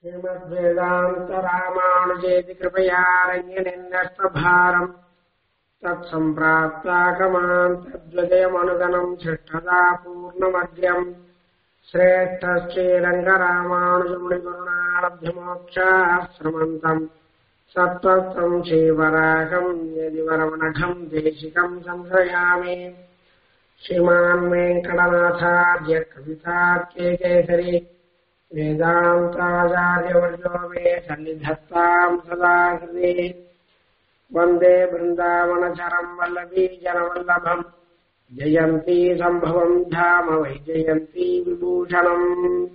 श्रीमद्वेदान्तरामानुजेति कृपया रञ्जनिन्नस्तभारम् तत्सम्प्राप्तागमान् तद्वदयमनुगणम् शिष्ठदा पूर्णमद्यम् श्रेष्ठश्रीरङ्गरामानुजमुनिगुरुणालभ्यमोक्षाश्रमन्तम् सत्त्वम् श्रीवरागम् यदि वरमनघम् देशिकम् संश्रयामि श्रीमान् वेङ्कटनाथार्य कवितार्के केसरी वेदान्ताचार्यवर्यो मे सन्निधत्ताम् सदा हृदे वन्दे बृन्दावनचरम् वल्लभी जनवल्लभम् जयन्ती सम्भवम् धाम वै जयन्ती விபூஷணம்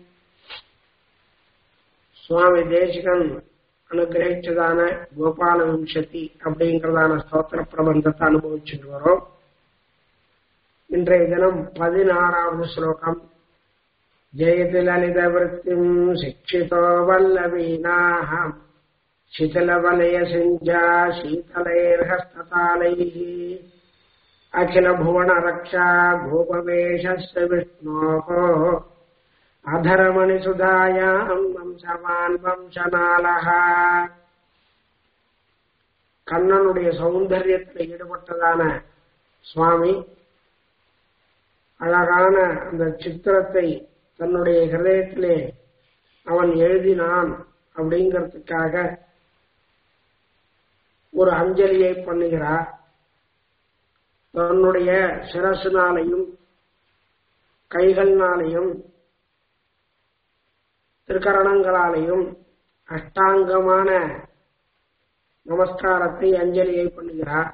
சுவாமி தேசிகன் அனுகிரகிச்சதான கோபால விம்சதி அப்படிங்கறதான ஸ்தோத்திர பிரபந்தத்தை அனுபவிச்சுட்டு வரோம் இன்றைய தினம் பதினாறாவது ஸ்லோகம் ஜெயதி லலித விற்த்திம் சிக்ஷிதோ வல்லவீனாः शिथिलवलय सिञ्जा शीतलैर्हस्ततालैः अखिलभुवनरक्षा भूपवेशस्य विष्णोः अधरमणिसुधायाम् वंशवान् वंशनालः கண்ணனுடைய சௌந்தரியத்தில் ஈடுபட்டதான சுவாமி அழகான அந்த சித்திரத்தை தன்னுடைய ஹிரதயத்திலே அவன் எழுதினான் அப்படிங்கிறதுக்காக ஒரு அஞ்சலியை பண்ணுகிறார் தன்னுடைய சிரசினாலையும் கைகள்னாலையும் திருக்கரணங்களாலையும் அஷ்டாங்கமான நமஸ்காரத்தை அஞ்சலியை பண்ணுகிறார்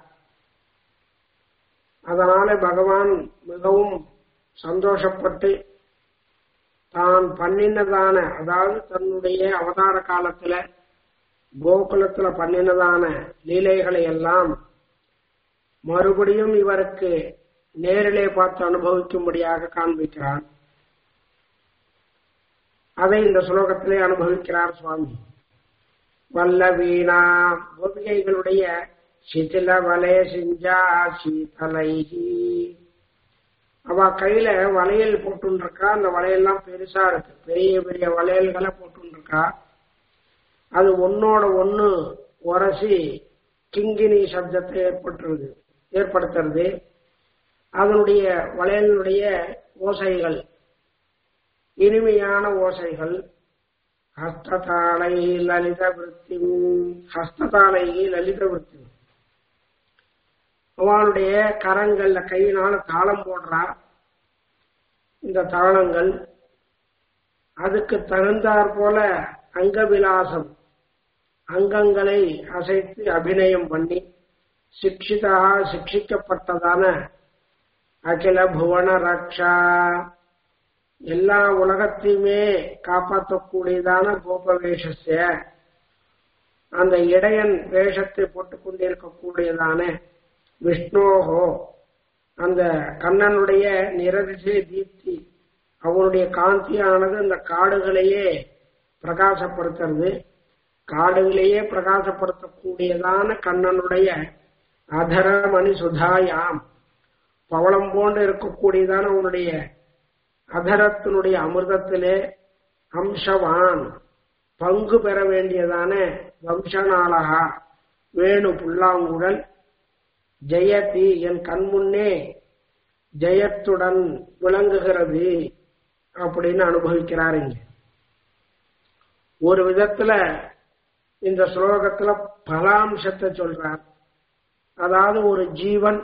அதனால பகவான் மிகவும் சந்தோஷப்பட்டு தான் பண்ணினதான அதாவது தன்னுடைய அவதார காலத்துல கோகுலத்துல பண்ணினதான லீலைகளை எல்லாம் மறுபடியும் இவருக்கு நேரிலே பார்த்து அனுபவிக்கும்படியாக காண்பிக்கிறான் அதை இந்த ஸ்லோகத்திலே அனுபவிக்கிறார் சுவாமி வல்ல வீணா கோபிகைகளுடைய சிதில வலய சிஞ்சா சீதலைகி அவ கையில வளையல் போட்டுருக்கா அந்த வளையல்லாம் பெருசா இருக்கு பெரிய பெரிய வளையல்களை போட்டுருக்கா அது ஒன்னோட ஒண்ணு உரசி கிங்கினி சப்தத்தை ஏற்பட்டுருது ஏற்படுத்துறது அதனுடைய வளையலுடைய ஓசைகள் இனிமையான ஓசைகள் ஹஸ்ததாளை லலித விருத்தி ஹஸ்ததாளை லலித விருத்தி அவளுடைய கரங்கள்ல கையினால தாளம் போடுறா இந்த தாளங்கள் அதுக்கு தகுந்தாற் போல அங்கவிலாசம் அங்கங்களை அசைத்து அபிநயம் பண்ணி சிக்ஷிதா சிக்ஷிக்கப்பட்டதான அகில புவன ரக்ஷா எல்லா உலகத்தையுமே காப்பாற்றக்கூடியதான கோப வேஷஸ்ய அந்த இடையன் வேஷத்தை போட்டுக் கொண்டிருக்கக்கூடியதான விஷ்ணோகோ அந்த கண்ணனுடைய நிரதிசை தீப்தி அவனுடைய காந்தியானது அந்த காடுகளையே பிரகாசப்படுத்துறது காடுகளையே பிரகாசப்படுத்தக்கூடியதான கண்ணனுடைய அதரமணி சுதாயாம் பவளம் போன்று இருக்கக்கூடியதான அவனுடைய அதரத்தினுடைய அமிர்தத்திலே அம்சவான் பங்கு பெற வேண்டியதான வம்சநாளகா வேணு புல்லாங்குழல் ஜெயதி என் கண்முன்னே ஜெயத்துடன் விளங்குகிறது அப்படின்னு அனுபவிக்கிறார் இங்க ஒரு விதத்துல இந்த ஸ்லோகத்துல பலாம்சத்தை சொல்றார் அதாவது ஒரு ஜீவன்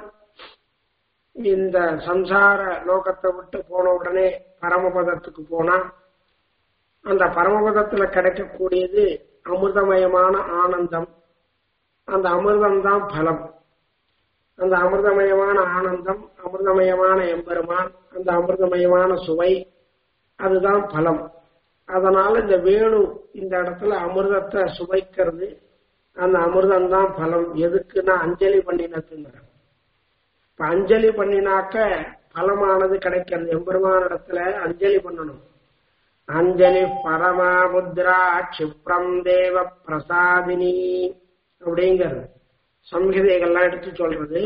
இந்த சம்சார லோகத்தை விட்டு போன உடனே பரமபதத்துக்கு போனா அந்த பரமபதத்துல கிடைக்கக்கூடியது அமிர்தமயமான ஆனந்தம் அந்த அமிர்தம் தான் பலம் அந்த அமிர்தமயமான ஆனந்தம் அமிர்தமயமான எம்பெருமான் அந்த அமிர்தமயமான சுவை அதுதான் பலம் அதனால இந்த வேணு இந்த இடத்துல அமிர்தத்தை சுவைக்கிறது அந்த அமிர்தம் தான் பலம் எதுக்குன்னா அஞ்சலி பண்ணினதுங்கிற இப்ப அஞ்சலி பண்ணினாக்க பலமானது கிடைக்கிறது எம்பெருமான இடத்துல அஞ்சலி பண்ணணும் அஞ்சலி பரமா முத்ரா கஷிப்ரம் தேவ பிரசாதினி அப்படிங்கிறது சம்ஹிதைகள்லாம் எடுத்து சொல்றது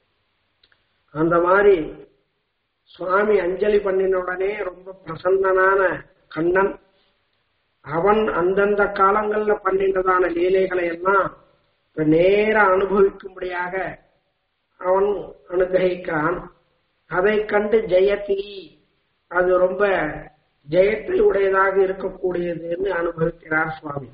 அந்த மாதிரி சுவாமி அஞ்சலி பண்ணின உடனே ரொம்ப பிரசன்னனான கண்ணன் அவன் அந்தந்த காலங்கள்ல பண்ணின்றதான லீலைகளை எல்லாம் இப்ப நேர அனுபவிக்கும்படியாக அவன் அனுகிரகிக்கிறான் அதை கண்டு ஜெயதி அது ரொம்ப ஜெயத்தை உடையதாக இருக்கக்கூடியதுன்னு அனுபவிக்கிறார் சுவாமி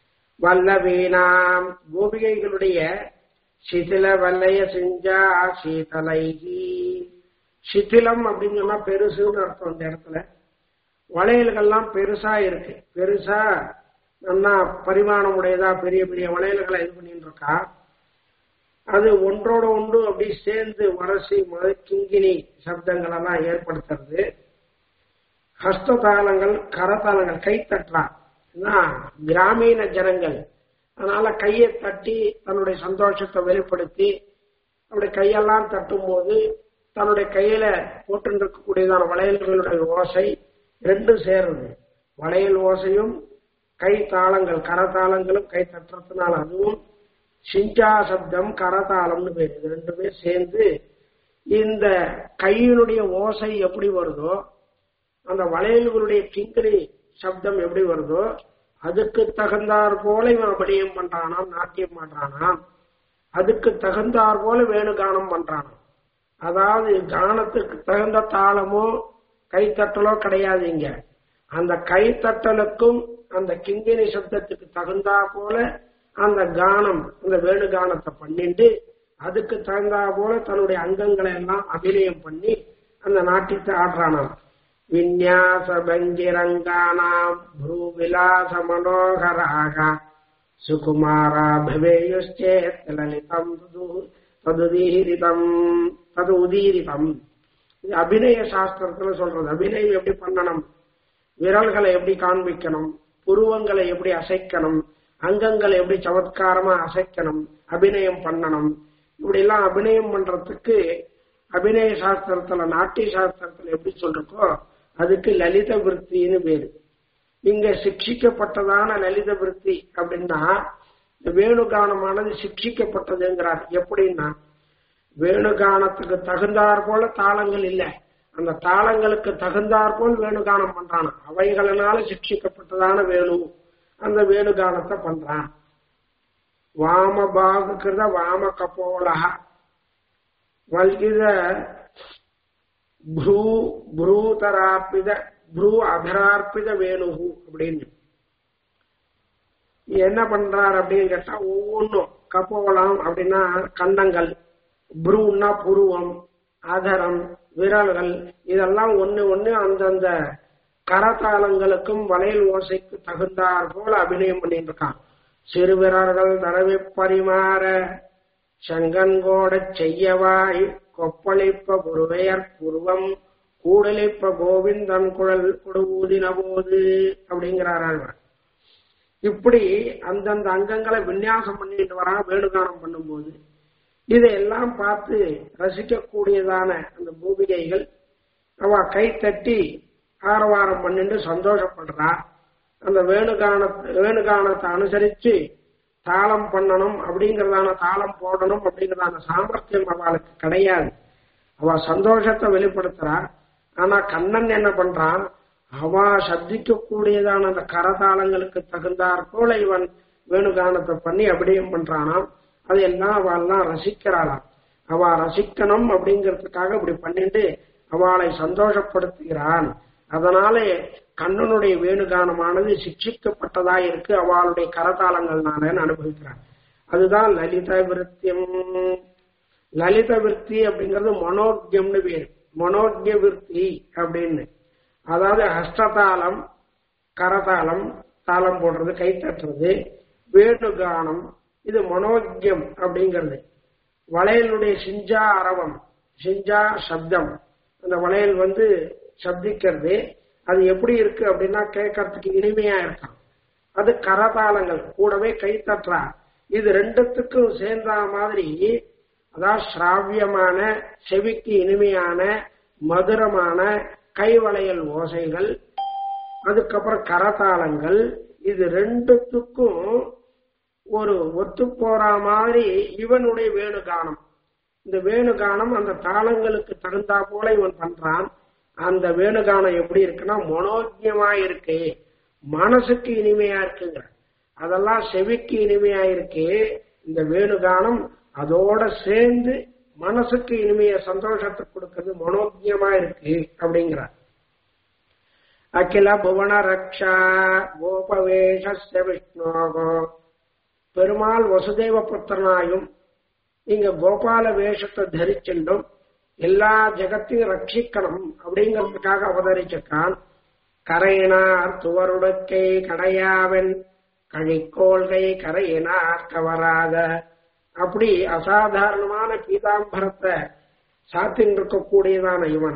வல்லவீனாம் கோபிகைகளுடைய சிதில வல்லைய செஞ்சா சீதலைகி சிதிலம் அப்படின்னு சொன்னா பெருசுன்னு அர்த்தம் இந்த இடத்துல வளையல்கள்லாம் பெருசா இருக்கு பெருசா நல்லா பரிமாணம் உடையதா பெரிய பெரிய வளையல்களை இது பண்ணிட்டு இருக்கா அது ஒன்றோட ஒன்று அப்படி சேர்ந்து வரசி கிங்கினி சப்தங்கள் எல்லாம் ஏற்படுத்துறது ஹஸ்ததாளங்கள் கரதாளங்கள் கை தட்டலாம் கிராமீண ஜனங்கள் அதனால கையை தட்டி தன்னுடைய சந்தோஷத்தை வெளிப்படுத்தி அப்படி கையெல்லாம் தட்டும் போது தன்னுடைய கையில போட்டு இருக்கக்கூடியதான வளையல்களுடைய ஓசை ரெண்டும் சேருது வளையல் ஓசையும் கை தாளங்கள் கரதாளங்களும் கை தட்டுறதுனால அதுவும் சிஞ்சா சப்தம் கரதாளம்னு பேர் இது ரெண்டுமே சேர்ந்து இந்த கையினுடைய ஓசை எப்படி வருதோ அந்த வளையல்களுடைய கிங்கிரி சப்தம் எப்படி வருதோ அதுக்கு தகுந்தாற் போல இவன் அபிநயம் பண்றானாம் நாட்டியம் பண்றானாம் அதுக்கு தகுந்தாற் போல வேணுகானம் பண்றானாம் அதாவது கானத்துக்கு தகுந்த தாளமோ கைத்தட்டலோ கிடையாது இங்க அந்த கைத்தட்டலுக்கும் அந்த கிங்கினி சப்தத்துக்கு தகுந்தா போல அந்த கானம் அந்த வேணுகானத்தை பண்ணிட்டு அதுக்கு தகுந்தா போல தன்னுடைய அங்கங்களை எல்லாம் அபிநயம் பண்ணி அந்த நாட்டியத்தை ஆடுறானாம் விநியாச பங்கிரங்கானாம் ப்ரூவிலாச மனோகராக சுகுமாரா பவேயுச்சேத் லலிதம் ததுதீரிதம் தது உதீரிதம் இது அபிநய சாஸ்திரத்துல சொல்றது அபிநயம் எப்படி பண்ணணும் விரல்களை எப்படி காண்பிக்கணும் புருவங்களை எப்படி அசைக்கணும் அங்கங்களை எப்படி சமத்காரமா அசைக்கணும் அபிநயம் பண்ணணும் இப்படி எல்லாம் அபிநயம் பண்றதுக்கு அபிநய சாஸ்திரத்துல நாட்டிய சாஸ்திரத்துல எப்படி சொல்றக்கோ அதுக்கு லலித விற்த்தின்னு பேரு இங்க சிக்ஷிக்கப்பட்டதான லலித விற்பி அப்படின்னா வேணுகானமானது சிக்ஷிக்கப்பட்டதுங்கிறார் எப்படின்னா வேணுகானத்துக்கு தகுந்தாற் போல தாளங்கள் இல்லை அந்த தாளங்களுக்கு தகுந்தாற் போல் வேணுகானம் பண்றான் அவைகளினால சிக்ஷிக்கப்பட்டதான வேணு அந்த வேணுகானத்தை பண்றான் வாம பாகுக்கிறத வாம கபோலா வல்கித ப்ரூ ப்ரூதரார்ப்பித ப்ரூ அதரார்ப்பித வேணுகு அப்படின்னு என்ன பண்றார் அப்படின்னு கேட்டா ஒவ்வொன்றும் கபோலம் அப்படின்னா கண்டங்கள் ப்ரூன்னா புருவம் அதரம் விரல்கள் இதெல்லாம் ஒண்ணு ஒண்ணு அந்தந்த கரதாளங்களுக்கும் வளையல் ஓசைக்கு தகுந்தாற் போல அபிநயம் பண்ணிட்டு இருக்கான் சிறுவிரர்கள் தரவி பரிமாற செங்கன்கோடச் செய்யவாய் கொப்பளிப்ப புருவையர் புருவம் கூடலிப்ப கோவிந்தன் குழல் கொடுவூதின போது அப்படிங்கிறார் ஆழ்வார் இப்படி அந்தந்த அங்கங்களை விநியாசம் பண்ணிட்டு வரா வேணுகானம் பண்ணும்போது இதையெல்லாம் பார்த்து ரசிக்கக்கூடியதான அந்த பூமிகைகள் அவ கை தட்டி ஆரவாரம் பண்ணிட்டு சந்தோஷப்படுறா அந்த வேணுகான வேணுகானத்தை அனுசரிச்சு தாளம் பண்ணணும் அப்படிங்கறதான தாளம் போடணும் அப்படிங்கறதான சாமர்த்தியம் அவளுக்கு கிடையாது அவ சந்தோஷத்தை வெளிப்படுத்துறா ஆனா கண்ணன் என்ன பண்றான் அவ சப்திக்க கூடியதான அந்த கரதாளங்களுக்கு தகுந்தாற் போல இவன் வேணுகானத்தை பண்ணி அபிடயம் பண்றானாம் அதையெல்லாம் அவெல்லாம் ரசிக்கிறாளாம் அவ ரசிக்கணும் அப்படிங்கறதுக்காக இப்படி பண்ணிட்டு அவளை சந்தோஷப்படுத்துகிறான் அதனாலே கண்ணனுடைய வேணுகானமானது சிக்ஷிக்கப்பட்டதா இருக்கு அவளுடைய கரதாளங்கள்னால அனுபவிக்கிறான் அதுதான் லலித விருத்தியம் லலித விருத்தி அப்படிங்கிறது மனோக்கியம்னு பேர் மனோக்கிய விருத்தி அப்படின்னு அதாவது ஹஸ்ததாளம் கரதாளம் தாளம் போடுறது கை தட்டுறது வேணுகானம் இது மனோக்கியம் அப்படிங்கிறது வளையலுடைய சிஞ்சா அரவம் சிஞ்சா சப்தம் அந்த வளையல் வந்து சப்திக்கிறது அது எப்படி இருக்கு அப்படின்னா கேட்கறதுக்கு இனிமையா இருக்கான் அது கரதாளங்கள் கூடவே கை தட்டுறா இது ரெண்டுத்துக்கும் சேர்ந்த மாதிரி அதாவது சிராவியமான செவிக்கு இனிமையான மதுரமான கைவளையல் ஓசைகள் அதுக்கப்புறம் கரதாளங்கள் இது ரெண்டுத்துக்கும் ஒரு ஒத்து போற மாதிரி இவனுடைய வேணுகானம் இந்த வேணுகானம் அந்த தாளங்களுக்கு தகுந்தா போல இவன் பண்றான் அந்த வேணுகானம் எப்படி இருக்குன்னா மனோஜ்யமா இருக்கு மனசுக்கு இனிமையா இருக்குங்க அதெல்லாம் செவிக்கு இனிமையா இருக்கு இந்த வேணுகானம் அதோட சேர்ந்து மனசுக்கு இனிமைய சந்தோஷத்தை கொடுக்கிறது மனோஜியமா இருக்கு அப்படிங்கிறார் அகில புவன ரக்ஷா கோபவேஷஸ்ய விஷ்ணோகோ பெருமாள் வசுதேவ புத்திரனாயும் இங்க கோபால வேஷத்தை தரிச்சுண்டும் எல்லா ஜெகத்தையும் ரட்சிக்கணும் அப்படிங்கிறதுக்காக அவதரிச்சிருக்கான் கரையினார் துவருடுக்கை கடையாவன் கழிக்கோள்கை கரையினார் கவராத அப்படி அசாதாரணமான பீதாம்பரத்தை சாத்தின் இருக்கக்கூடியதான இவன்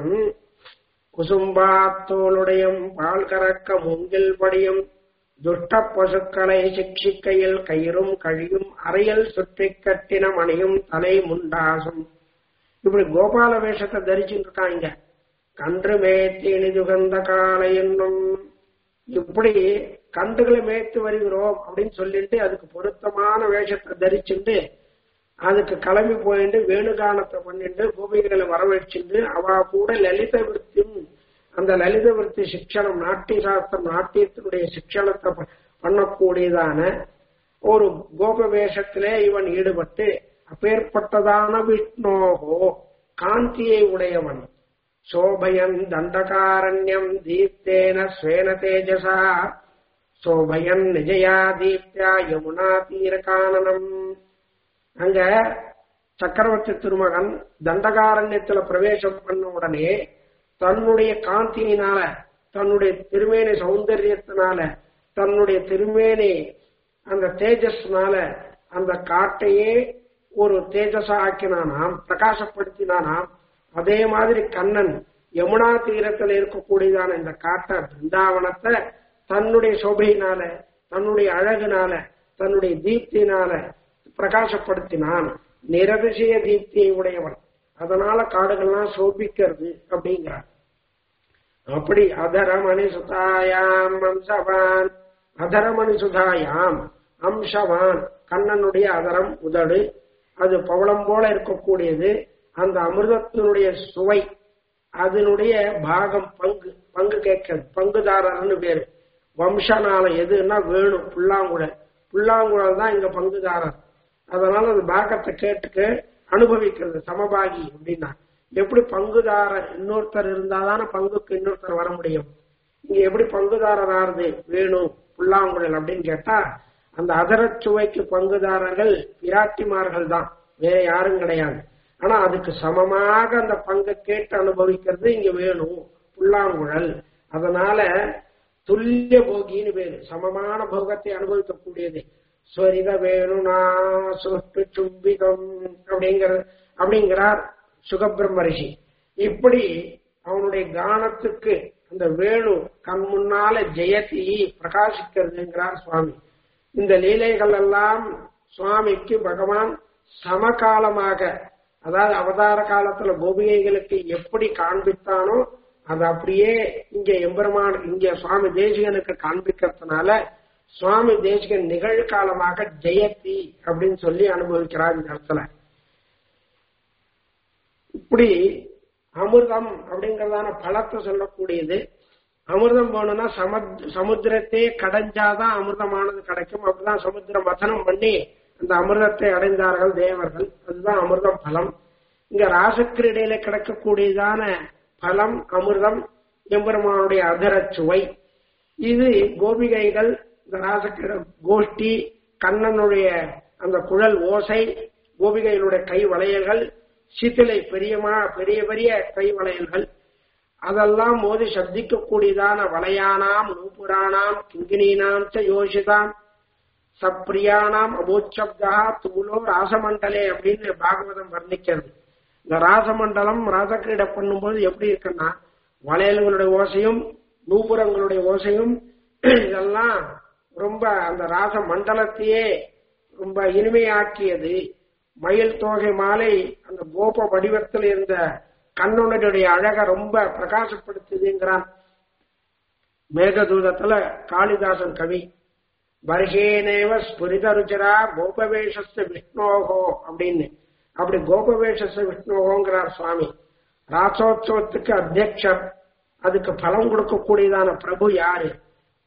குசும்பாத்தோளுடையும் பால் கறக்க மூங்கில் படியும் துஷ்ட பசுக்களை சிக்ஷிக்கையில் கயிறும் கழியும் அறையில் சுற்றி கட்டின மணியும் தலை முண்டாசும் இப்படி கோபால வேஷத்தை தரிச்சுட்டு இருக்காங்க கன்று மேய்த்தி இனிதுகந்த காலை என்னும் இப்படி கன்றுகளை மேய்த்து வருகிறோம் அப்படின்னு சொல்லிட்டு அதுக்கு பொருத்தமான வேஷத்தை தரிச்சுட்டு அதுக்கு கிளம்பி போயிட்டு வேணுகானத்தை பண்ணிட்டு கோபிகளை வரவழைச்சுட்டு அவ கூட லலித விருத்தியும் அந்த லலித விருத்தி சிக்ஷணம் நாட்டிய சாஸ்திரம் நாட்டியத்தினுடைய சிக்ஷணத்தை ப- பண்ணக்கூடியதான ஒரு கோப வேஷத்திலே இவன் ஈடுபட்டு அப்பேற்பட்டதான விஷ்ணோகோ காந்தியை உடையவன் சோபயன் தண்டகாரண்யம் தீப்தேன ஸ்வேன தேஜசா சோபயன் நிஜயா தீப்தியா யமுனா தீரகானனம் அங்க சக்கரவர்த்தி திருமகன் தண்டகாரண்யத்துல பிரவேசம் பண்ண உடனே தன்னுடைய காந்தியினால தன்னுடைய திருமேனி சௌந்தரியத்தினால தன்னுடைய திருமேனி அந்த தேஜஸ்னால அந்த காட்டையே ஒரு தேஜஸா ஆக்கினானாம் பிரகாசப்படுத்தினானாம் அதே மாதிரி கண்ணன் யமுனா தீரத்தில் இருக்கக்கூடியதான இந்த காட்டை பிருந்தாவனத்தை தன்னுடைய சோபையினால தன்னுடைய அழகுனால தன்னுடைய தீப்தியினால பிரகாசப்படுத்தினான் நிரதிசய தீப்தியை உடையவன் அதனால காடுகள்லாம் சோபிக்கிறது அப்படிங்கிறார் அப்படி அதரமணி சுதாயாம் அம்சவான் அதரமணி சுதாயாம் அம்சவான் கண்ணனுடைய அதரம் உதடு அது பவளம் போல இருக்கக்கூடியது அந்த அமிர்தத்தினுடைய சுவை அதனுடைய பாகம் பங்கு பங்கு கேட்கிறது பங்குதாரர்னு பேரு வம்சனால எதுன்னா வேணும் புல்லாங்குழல் புல்லாங்குழல் தான் இங்க பங்குதாரர் அதனால அந்த பாகத்தை கேட்டுக்கு அனுபவிக்கிறது சமபாகி அப்படின்னா எப்படி பங்குதாரர் இன்னொருத்தர் இருந்தாதானே பங்குக்கு இன்னொருத்தர் வர முடியும் இங்க எப்படி பங்குதாரர் ஆறுது வேணும் புல்லாங்குழல் அப்படின்னு கேட்டா அந்த அதரச் சுவைக்கு பங்குதாரர்கள் பிராட்டிமார்கள் தான் வேற யாரும் கிடையாது ஆனா அதுக்கு சமமாக அந்த பங்கை கேட்டு அனுபவிக்கிறது இங்க வேணும் புல்லாங்குழல் அதனால துல்லிய போகின்னு பேரு சமமான போகத்தை அனுபவிக்கக்கூடியது ஸ்வரித வேணுனா சுட்டு சும்பிதம் அப்படிங்கிற அப்படிங்கிறார் சுகபிரம்ம ரிஷி இப்படி அவனுடைய கானத்துக்கு அந்த வேணு கண் முன்னால ஜெயதி பிரகாசிக்கிறதுங்கிறார் சுவாமி இந்த லீலைகள் எல்லாம் சுவாமிக்கு பகவான் சமகாலமாக அதாவது அவதார காலத்துல கோபிகைகளுக்கு எப்படி காண்பித்தானோ அது அப்படியே இங்க எம்பெருமான் இங்க சுவாமி தேசிகனுக்கு காண்பிக்கிறதுனால சுவாமி தேசிகன் நிகழ்காலமாக ஜெயதி அப்படின்னு சொல்லி அனுபவிக்கிறார் இந்த இடத்துல இப்படி அமிர்தம் அப்படிங்கறதான பழத்தை சொல்லக்கூடியது அமிர்தம் போகணும்னா சமுத் சமுத்திரத்தையே கடைஞ்சாதான் அமிர்தமானது கிடைக்கும் அப்படிதான் சமுத்திர மதனம் பண்ணி அந்த அமிர்தத்தை அடைந்தார்கள் தேவர்கள் அதுதான் அமிர்தம் பலம் இங்க ராசக்கிரீடையில கிடைக்கக்கூடியதான பலம் அமிர்தம் எம்பெருமானுடைய அதரச் சுவை இது கோபிகைகள் இந்த ராசக்கிர கோஷ்டி கண்ணனுடைய அந்த குழல் ஓசை கோபிகைகளுடைய கை வளையல்கள் சித்திலை பெரியமா பெரிய பெரிய கை வளையல்கள் அதெல்லாம் மோதி சப்திக்கக்கூடியதான வளையானாம் நூபுராணாம் கிங்கினீனாம் ச யோசிதாம் சப்ரியானாம் அபோச்சப்தா தூளோ ராசமண்டலே அப்படின்னு பாகவதம் வர்ணிக்கிறது இந்த ராசமண்டலம் ராசக்கிரீடை பண்ணும்போது எப்படி இருக்குன்னா வளையல்களுடைய ஓசையும் நூபுரங்களுடைய ஓசையும் இதெல்லாம் ரொம்ப அந்த ராச மண்டலத்தையே ரொம்ப இனிமையாக்கியது மயில் தோகை மாலை அந்த கோப வடிவத்தில் இருந்த கண்ணுடைய அழக ரொம்ப பிரகாசப்படுத்துதுங்கிறான் மேகதூதத்துல காளிதாசன் கவி வருகேனேவ ஸ்புரித ருச்சிரா கோபவேஷஸ்த விஷ்ணோகோ அப்படின்னு அப்படி கோபவேஷஸ்த விஷ்ணோகோங்கிறார் சுவாமி ராசோத்சவத்துக்கு அத்தியக்ஷர் அதுக்கு பலம் கொடுக்கக்கூடியதான பிரபு யாரு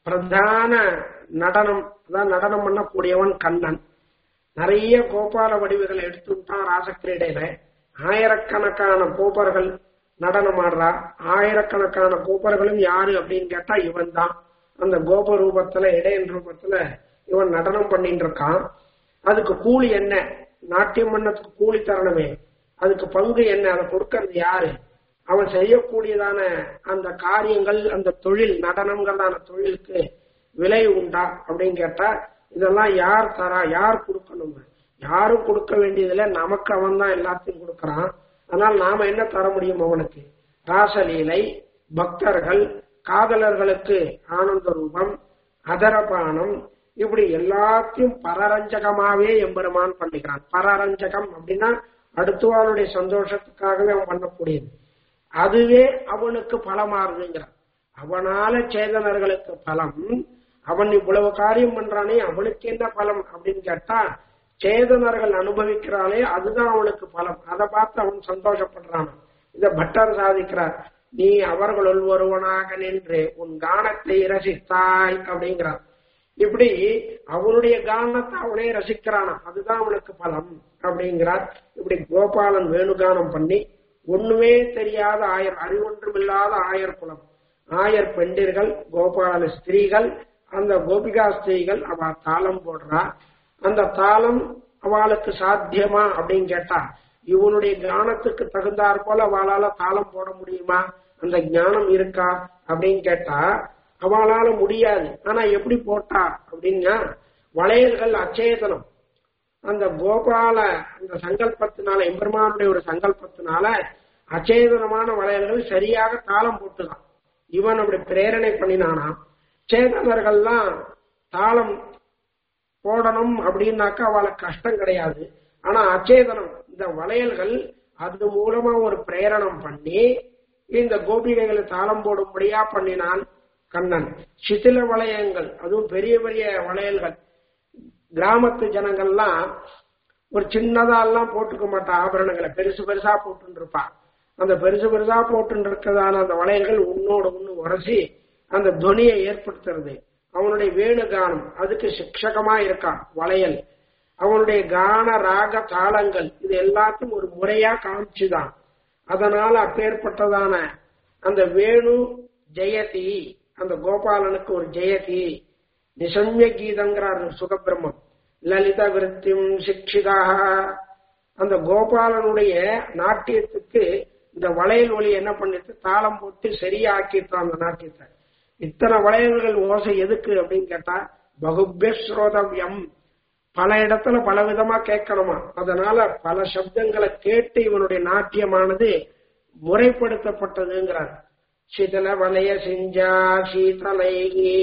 பிரதான நடனம் அதான் நடனம் பண்ணக்கூடியவன் கண்ணன் நிறைய கோபால வடிவுகளை எடுத்துட்டான் ராசக்கிரீடையில ஆயிரக்கணக்கான கோபர்கள் நடனம் ஆடுறா ஆயிரக்கணக்கான கோபர்களும் யாரு அப்படின்னு கேட்டா இவன் தான் அந்த கோப ரூபத்துல இடையன் ரூபத்துல இவன் நடனம் பண்ணிட்டு இருக்கான் அதுக்கு கூலி என்ன நாட்டியம் பண்ணதுக்கு கூலி தரணுமே அதுக்கு பங்கு என்ன அதை கொடுக்கறது யாரு அவன் செய்யக்கூடியதான அந்த காரியங்கள் அந்த தொழில் நடனங்கிறதான தொழிலுக்கு விலை உண்டா அப்படின்னு கேட்டா இதெல்லாம் யார் தரா யார் கொடுக்கணும் யாரும் கொடுக்க வேண்டியதில்லை நமக்கு அவன் தான் எல்லாத்தையும் கொடுக்கறான் ஆனால் நாம என்ன தர முடியும் அவனுக்கு ராசலீலை பக்தர்கள் காதலர்களுக்கு ஆனந்த ரூபம் அதரபானம் இப்படி எல்லாத்தையும் பரரஞ்சகமாவே எம்பெருமான் பண்ணிக்கிறான் பரரஞ்சகம் அப்படின்னா அடுத்தவாளுடைய சந்தோஷத்துக்காகவே அவன் பண்ணக்கூடியது அதுவே அவனுக்கு பலமாறுதுங்கிறான் அவனால சேதனர்களுக்கு பலம் அவன் இவ்வளவு காரியம் பண்றானே அவனுக்கு என்ன பலம் அப்படின்னு கேட்டா சேதனர்கள் அனுபவிக்கிறானே அதுதான் அவனுக்கு பலம் அதை பார்த்து அவன் சந்தோஷப்படுறான் இத பட்டர் சாதிக்கிறார் நீ அவர்களுள் ஒருவனாக நின்று உன் கானத்தை ரசித்தாய் அப்படிங்கிறார் இப்படி அவனுடைய கானத்தை அவனே ரசிக்கிறானா அதுதான் அவனுக்கு பலம் அப்படிங்கிறார் இப்படி கோபாலன் வேணுகானம் பண்ணி ஒண்ணுமே தெரியாத ஆயர் அறிவொன்றுமில்லாத ஆயர் குலம் ஆயர் பெண்டிர்கள் கோபால ஸ்திரீகள் அந்த கோபிகா ஸ்திரீகள் அவ தாளம் போடுறா அந்த தாளம் அவளுக்கு சாத்தியமா அப்படின்னு கேட்டா இவனுடைய ஞானத்துக்கு தகுந்தாற் போல அவளால தாளம் போட முடியுமா அந்த ஞானம் இருக்கா அப்படின்னு கேட்டா அவளால முடியாது ஆனா எப்படி போட்டா அப்படின்னா வளையல்கள் அச்சேதனம் அந்த கோபால அந்த சங்கல்பத்தினால எம்பெருமானுடைய ஒரு சங்கல்பத்தினால அச்சேதனமான வளையல்கள் சரியாக தாளம் போட்டுதான் இவன் அப்படி பிரேரணை பண்ணினானா சேதனர்கள்லாம் தாளம் போடணும் அப்படின்னாக்கா அவளுக்கு கஷ்டம் கிடையாது ஆனா அச்சேதனம் இந்த வளையல்கள் அது மூலமா ஒரு பிரேரணம் பண்ணி இந்த கோபிகைகளை தாளம் போடும்படியா பண்ணினான் கண்ணன் சிதில வளையங்கள் அதுவும் பெரிய பெரிய வளையல்கள் கிராமத்து ஜனங்கள்லாம் ஒரு சின்னதா எல்லாம் போட்டுக்க மாட்டா ஆபரணங்களை பெருசு பெருசா போட்டு இருப்பா அந்த பெருசு பெருசா போட்டு இருக்கிறதான அந்த வளையல்கள் உன்னோட ஒண்ணு உரசி அந்த துணியை ஏற்படுத்துறது அவனுடைய வேணு கானம் அதுக்கு சிக்ஷகமா இருக்கான் வளையல் அவனுடைய கான ராக தாளங்கள் இது எல்லாத்தையும் ஒரு முறையா காமிச்சுதான் அதனால அப்பேற்பட்டதான அந்த வேணு ஜெயதி அந்த கோபாலனுக்கு ஒரு ஜெயதி நிசம்ய கீதங்கிறார் சுகபிரம்மம் லலித விருத்தியும் சிக்ஷிதாக அந்த கோபாலனுடைய நாட்டியத்துக்கு இந்த வளையல் ஒளி என்ன பண்ணிட்டு தாளம் போட்டு சரியாக்கிட்டான் அந்த நாட்டியத்தை இத்தனை வளையல்கள் ஓசை எதுக்கு அப்படின்னு கேட்டா பகுபியஸ்ரோதவியம் பல இடத்துல பல விதமா கேட்கணுமா அதனால பல சப்தங்களை கேட்டு இவனுடைய நாட்டியமானது முறைப்படுத்தப்பட்டதுங்கிறார் சிதல வலய செஞ்சா சீதலைகி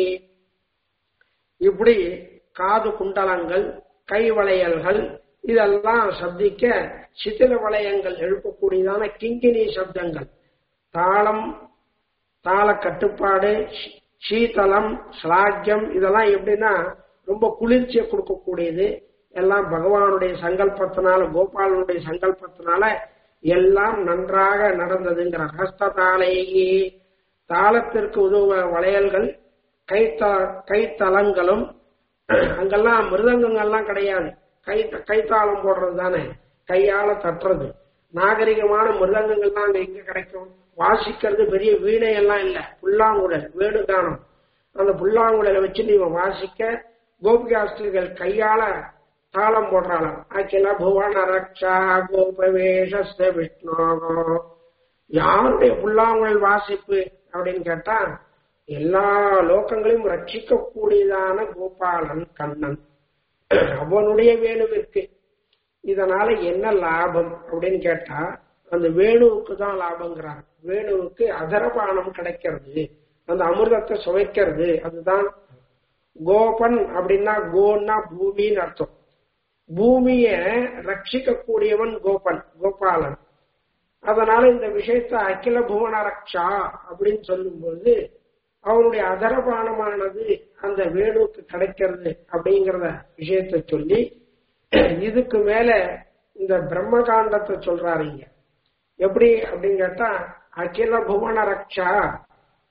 இப்படி காது குண்டலங்கள் கை வளையல்கள் இதெல்லாம் சப்திக்க சித்திர வளையங்கள் எழுப்பக்கூடியதான கிங்கினி சப்தங்கள் தாளம் தாள கட்டுப்பாடு சீதளம் ஸ்லாக்கியம் இதெல்லாம் எப்படின்னா ரொம்ப குளிர்ச்சியை கொடுக்கக்கூடியது எல்லாம் பகவானுடைய சங்கல்பத்தினால கோபாலனுடைய சங்கல்பத்தினால எல்லாம் நன்றாக நடந்ததுங்கிற ஹஸ்ததாலேயே தாளத்திற்கு உதவ வளையல்கள் கைத்த கைத்தலங்களும் அங்கெல்லாம் மிருதங்கங்கள்லாம் கிடையாது கை கைத்தாளம் போடுறது தானே கையால தட்டுறது நாகரிகமான மிருதங்கங்கள்லாம் அங்க எங்க கிடைக்கும் வாசிக்கிறது பெரிய வீணை எல்லாம் இல்ல புல்லாங்குழல் வேணுகானம் அந்த புல்லாங்குழலை வச்சு நீங்க வாசிக்க கோபிகாஸ்திரிகள் கையால தாளம் போடுறாளாம் அகில புவன ரக்ஷா கோபவேஷஸ்த விஷ்ணோகோ யாருடைய புல்லாங்குழல் வாசிப்பு அப்படின்னு கேட்டா எல்லா லோகங்களையும் ரட்சிக்கக்கூடியதான கோபாலன் கண்ணன் அவனுடைய வேணுவிற்கு இதனால என்ன லாபம் அப்படின்னு கேட்டா அந்த வேணுவுக்கு தான் லாபங்கிறார் வேணுவுக்கு அதரபானம் கிடைக்கிறது அந்த அமிர்தத்தை சுவைக்கிறது அதுதான் கோபன் அப்படின்னா கோன்னா பூமின்னு அர்த்தம் பூமிய ரட்சிக்கக்கூடியவன் கோபன் கோபாலன் அதனால இந்த விஷயத்த அகில புவன ரக்ஷா அப்படின்னு சொல்லும்போது அவனுடைய அதரபானமானது அந்த வேணுக்கு கிடைக்கிறது அப்படிங்கறத விஷயத்த சொல்லி இதுக்கு மேல இந்த பிரம்மகாண்டத்தை சொல்றாருங்க எப்படி அப்படின்னு கேட்டா அகில புவன ரக்ஷா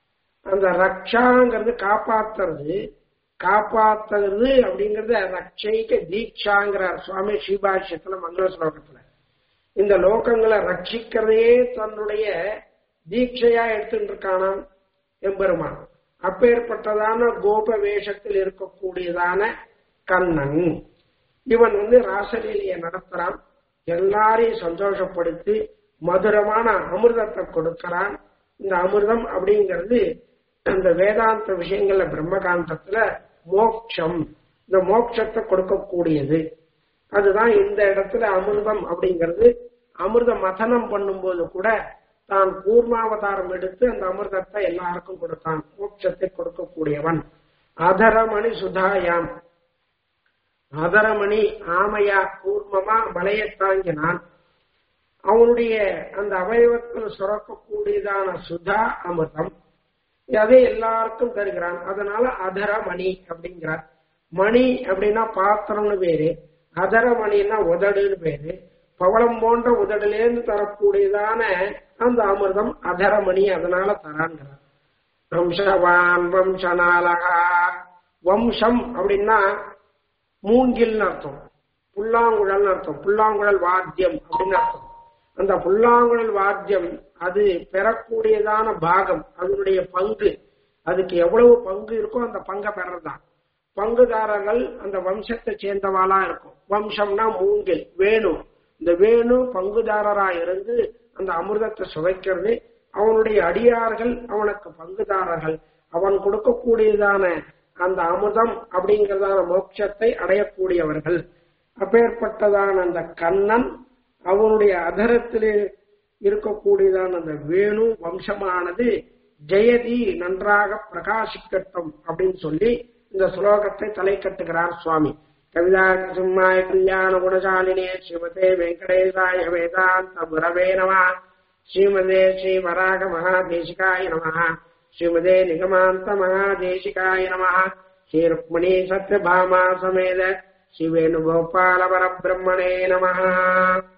அந்த ரக்ஷாங்கிறது காப்பாத்துறது காப்பாத்துறது அப்படிங்கறது ரக்ஷைக்க தீட்சாங்கிறார் சுவாமி ஸ்ரீபாஷ்யத்துல மங்கள ஸ்லோகத்துல இந்த லோகங்களை ரட்சிக்கிறதையே தன்னுடைய தீட்சையா எடுத்துட்டு இருக்கானாம் எம்பெருமான் அப்பேற்பட்டதான கோப வேஷத்தில் இருக்கக்கூடியதான கண்ணன் இவன் வந்து ராசலீலைய நடத்துறான் எல்லாரையும் சந்தோஷப்படுத்தி மதுரமான அமிர்தத்தை கொடுக்கிறான் இந்த அமிர்தம் அப்படிங்கிறது அந்த வேதாந்த விஷயங்கள்ல பிரம்மகாந்தத்துல மோட்சம் இந்த மோட்சத்தை கொடுக்கக்கூடியது அதுதான் இந்த இடத்துல அமிர்தம் அப்படிங்கிறது அமிர்த மதனம் பண்ணும்போது கூட தான் கூர்மாவதாரம் எடுத்து அந்த அமிர்தத்தை எல்லாருக்கும் கொடுத்தான் மோட்சத்தை கொடுக்கக்கூடியவன் அதரமணி சுதாயாம் அதரமணி ஆமையா கூர்மமா வளையத்தாங்கினான் அவனுடைய அந்த அவயவத்தில் சுரக்கக்கூடியதான சுதா அமிர்தம் அதை எல்லாருக்கும் தருகிறான் அதனால அதரமணி அப்படிங்கிறார் மணி அப்படின்னா பாத்திரம்னு பேரு அதரமணின்னா உதடுன்னு பேரு பவளம் போன்ற உதடுலேருந்து தரக்கூடியதான அந்த அமிர்தம் அதரமணி அதனால தரான்கிறார் வம்சவான் வம்சநாளகா வம்சம் அப்படின்னா மூங்கில்னு அர்த்தம் புல்லாங்குழல்னு அர்த்தம் புல்லாங்குழல் வாத்தியம் அப்படின்னு அர்த்தம் அந்த புல்லாங்குழல் வாத்தியம் அது பெறக்கூடியதான பாகம் அதனுடைய பங்கு அதுக்கு எவ்வளவு பங்கு இருக்கோ அந்த பங்கை பெறதான் பங்குதாரர்கள் அந்த வம்சத்தை சேர்ந்தவாளா இருக்கும் வம்சம்னா மூங்கில் வேணு இந்த வேணு பங்குதாரரா இருந்து அந்த அமிர்தத்தை சுவைக்கிறது அவனுடைய அடியார்கள் அவனுக்கு பங்குதாரர்கள் அவன் கொடுக்கக்கூடியதான அந்த அமுதம் அப்படிங்கிறதான மோட்சத்தை அடையக்கூடியவர்கள் அப்பேற்பட்டதான அந்த கண்ணன் அவனுடைய அதரத்திலே இருக்கக்கூடியதான அந்த வேணு வம்சமானது ஜெயதி நன்றாக பிரகாசிக்கட்டும் அப்படின்னு சொல்லி இந்த ஸ்லோகத்தை தலை கட்டுகிறார் சுவாமி கவிதா சிம்மாய கல்யாண குணசாலினே ஸ்ரீமதே வெங்கடேசாய வேதாந்த குரவே நம ஸ்ரீமதே ஸ்ரீ வராக மகாதேசிகாய நம ஸ்ரீமதே நிகமாந்த மகாதேசிகாய நம ஸ்ரீ ருக்மணி சத்யபாமா சமேத ஸ்ரீ வேணுகோபால பரபிரம்மணே நம